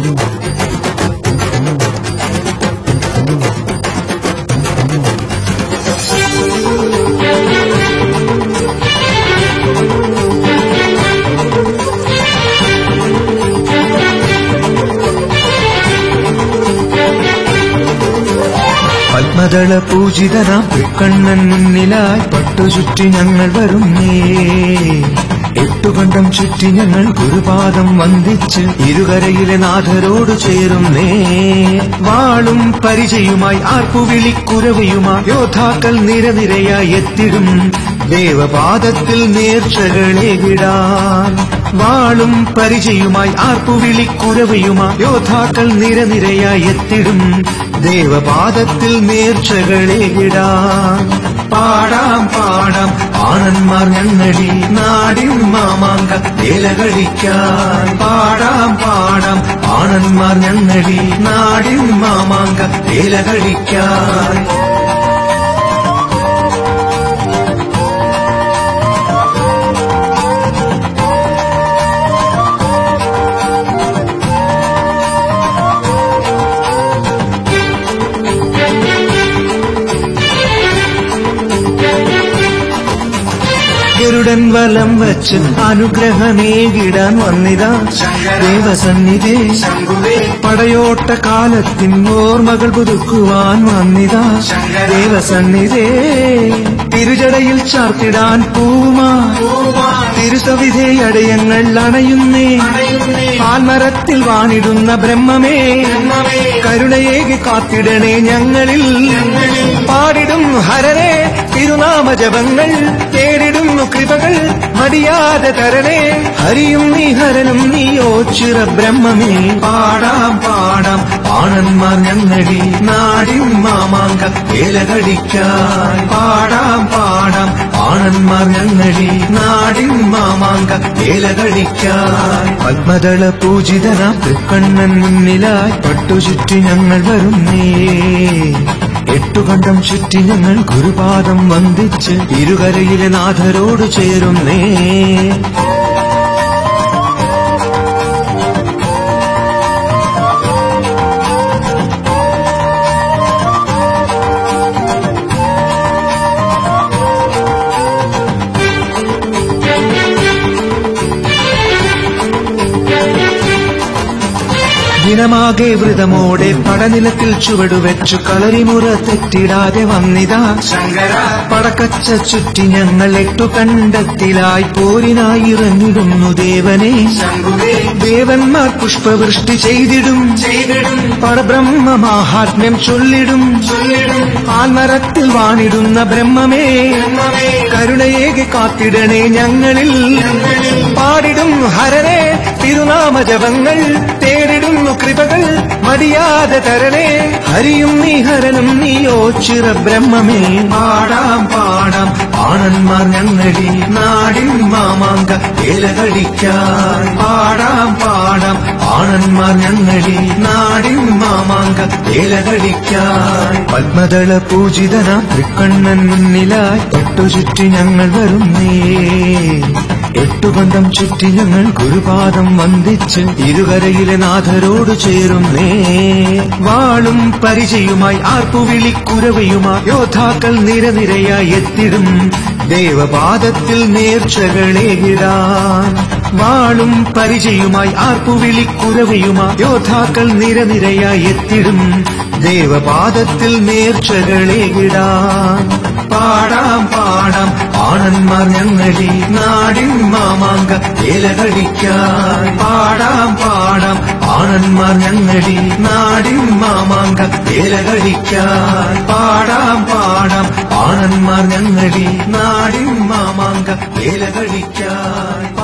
പത്മദള പൂജിതനാം തൃക്കണ്ണൻ മുന്നിലായി പട്ടുചുറ്റി ഞങ്ങൾ വരുന്നേ എട്ടുകണ്ടം ചുറ്റി ഞങ്ങൾ ഗുരുപാദം വന്ദിച്ച് ഇരുകരയിലെ നാഥരോട് ചേരുന്നേ വാളും പരിചയുമായി ആർപ്പുവിളിക്കുരവയുമായി യോദ്ധാക്കൾ നിരനിരയായി എത്തിടും ദേവപാദത്തിൽ നേർച്ചകളെ വിടാൻ വാളും പരിചയുമായി ആർപ്പുവിളിക്കുരവയുമായി യോദ്ധാക്കൾ നിരനിരയായി എത്തിടും ദേവപാദത്തിൽ നേർച്ചകളെ വിടാൻ പാടാം പാടാം ആണന്മാർ ഞങ്ങളി നാടിൻ മാമാങ്ക വേലകളിക്കാൻ പാടാം പാടാം ആണന്മാർ ഞങ്ങളി നാടിൻ മാമാങ്ക വേലകളിക്കാൻ ഗരുഡൻ വലം വച്ച് അനുഗ്രഹമേകിടാൻ വന്നിതാ ദേവസന്നിധേ പടയോട്ട കാലത്തിൻ ഓർമ്മകൾ പുതുക്കുവാൻ വന്നിതാ ദേവസന്നിധേ തിരുജടയിൽ ചാർത്തിടാൻ പൂമാ തിരുസവിധേ അടയങ്ങൾ അണയുന്നേ പാൽമരത്തിൽ വാണിടുന്ന ബ്രഹ്മമേ കരുണയേകി കാത്തിടണേ ഞങ്ങളിൽ പാടിടും ഹരനെ തിരുനാമജപങ്ങൾ തേടിടുന്നു കൃപകൾ മടിയാതെ തരണേ ഹരിയും നീ ഹരനും നീയോ ചിറ ബ്രഹ്മമേ പാടാം പാടാം ആണന്മാർ ഞങ്ങളി നാടിൻ മാമാങ്ക വേലകളിക്കാൻ പാടാം പാടാം ആണന്മാർ ഞങ്ങളി നാടിൻ മാമാങ്ക വേലകളിക്കാൻ പത്മദള പൂജിതനാം തൃക്കണ്ണൻ മുന്നിലായി പട്ടുചുറ്റി ഞങ്ങൾ വരുന്നേ എട്ടുകണ്ടം ചുറ്റി ഞങ്ങൾ ഗുരുപാദം വന്ദിച്ച് ഇരുകരയിലെ നാഥരോട് ചേരുന്നേ ദിനമാകെ വ്രതമോടെ പടനിലത്തിൽ ചുവടുവെച്ചു കളരിമുറ തെറ്റിടാതെ വന്നിതാ ശങ്കര പടക്കച്ച ചുറ്റി ഞങ്ങൾ എട്ടു കണ്ടത്തിലായി പോരിനായി ഇറങ്ങിടുന്നു ദേവനെ ദേവന്മാർ പുഷ്പവൃഷ്ടി ചെയ്തിടും ചെയ്തിടും പരബ്രഹ്മ മാഹാത്മ്യം ചൊല്ലിടും ചൊല്ലിടും ആൽമരത്തിൽ വാണിടുന്ന ബ്രഹ്മമേ കരുണയേകി കാത്തിടണേ ഞങ്ങളിൽ പാടിടും ഹരനെ തിരുനാമജപങ്ങൾ തേടിടുന്നു കൃപകൾ മടിയാതെ തരണേ ഹരിയും നീ ഹരനും നീയോ ചിറ ബ്രഹ്മമേ പാടാം പാടാം ആണന്മാർ ഞങ്ങളി നാടിൻ മാമാങ്ക വേലകളിക്കാൻ പാടാം പാടാം ആണന്മാർ ഞങ്ങളി നാടിൻ മാമാങ്ക വേലകളിക്കാൻ പത്മദള പൂജിതനാ തൃക്കണ്ണൻ മുന്നിലായി പട്ടുചുറ്റി ഞങ്ങൾ വരുന്നേ എട്ടുബന്ധം ചുറ്റി ഞങ്ങൾ ഗുരുപാദം വന്ദിച്ച് ഇരുകരയിലെ നാഥരോട് ചേരുന്നേ വാളും പരിചയുമായി ആർപ്പുവിളിക്കുരവയുമായി യോദ്ധാക്കൾ നിരനിരയായി എത്തിടും ദേവപാദത്തിൽ നേർച്ചകളെ ഇടാൻ വാളും പരിചയുമായി ആർപ്പുവിളിക്കുരവയുമായി യോദ്ധാക്കൾ നിരനിരയായി എത്തിടും ദേവപാദത്തിൽ നേർച്ചകളെ ഇടാൻ പാടാം പാടാം ആണന്മാർ ഞങ്ങളി നാടിൻ മാമാങ്ക വേലകളിക്കാൻ പാടാം പാടാം ആണന്മാർ ഞങ്ങളി നാടിൻ മാമാങ്ക വേലകളിക്കാൻ പാടാം പാടാം ആണന്മാർ ഞങ്ങളി നാടിൻ മാമാങ്ക വേലകളിക്കാൻ